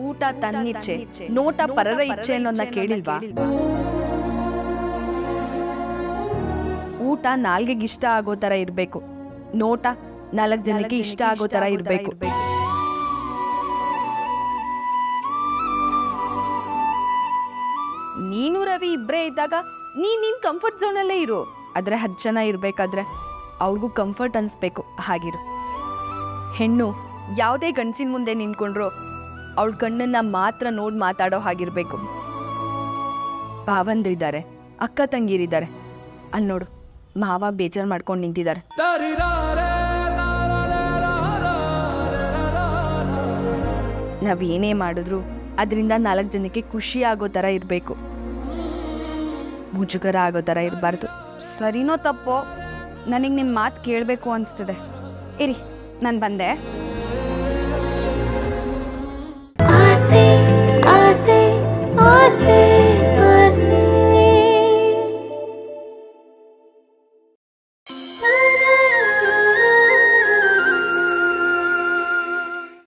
ಊಟ ತನ್ನಿಚ್ಛೆ ನೋಟ ಪರರ ಇಚ್ಛೆ ಅನ್ನೋದನ್ನ ಕೇಳಿಲ್ವಾ ಊಟ ನಾಲ್ಗೆಗೆ ಇಷ್ಟ ಆಗೋ ತರ ಇರ್ಬೇಕು ನೋಟ ನಾಲ್ಕು ಜನಕ್ಕೆ ಇಷ್ಟ ಆಗೋ ತರ ಇರ್ಬೇಕು ನೀನು ರವಿ ಇಬ್ಬರೇ ಇದ್ದಾಗ ನೀನ್ ನಿನ್ ಕಂಫರ್ಟ್ ಝೋನಲ್ಲೇ ಇರು ಆದ್ರೆ ಹತ್ತು ಜನ ಇರ್ಬೇಕಾದ್ರೆ ಅವ್ರಿಗೂ ಕಂಫರ್ಟ್ ಅನ್ಸ್ಬೇಕು ಹಾಗಿರು ಹೆಣ್ಣು ಯಾವುದೇ ಗಂಡಸಿನ ಮುಂದೆ ನಿಂತ್ಕೊಂಡ್ರು ಅವಳ ಕಣ್ಣನ್ನ ಮಾತ್ರ ನೋಡಿ ಮಾತಾಡೋ ಹಾಗಿರ್ಬೇಕು ಭಾವಂದ್ರಿದ್ದಾರೆ ಅಕ್ಕ ತಂಗಿರಿದ್ದಾರೆ ಅಲ್ಲಿ ನೋಡು ಮಾವ ಬೇಜಾರು ಮಾಡ್ಕೊಂಡು ನಿಂತಿದ್ದಾರೆ ನಾವೇನೇ ಮಾಡಿದ್ರು ಅದರಿಂದ ನಾಲ್ಕು ಜನಕ್ಕೆ ಖುಷಿ ಆಗೋ ಥರ ಇರಬೇಕು ಮುಜುಗರ ಆಗೋ ಥರ ಇರಬಾರ್ದು ಸರಿನೋ ತಪ್ಪೋ ನನಗೆ ನಿಮ್ಮ ಮಾತು ಕೇಳಬೇಕು ಅನಿಸ್ತಿದೆ ಇರಿ ನಾನು ಬಂದೆ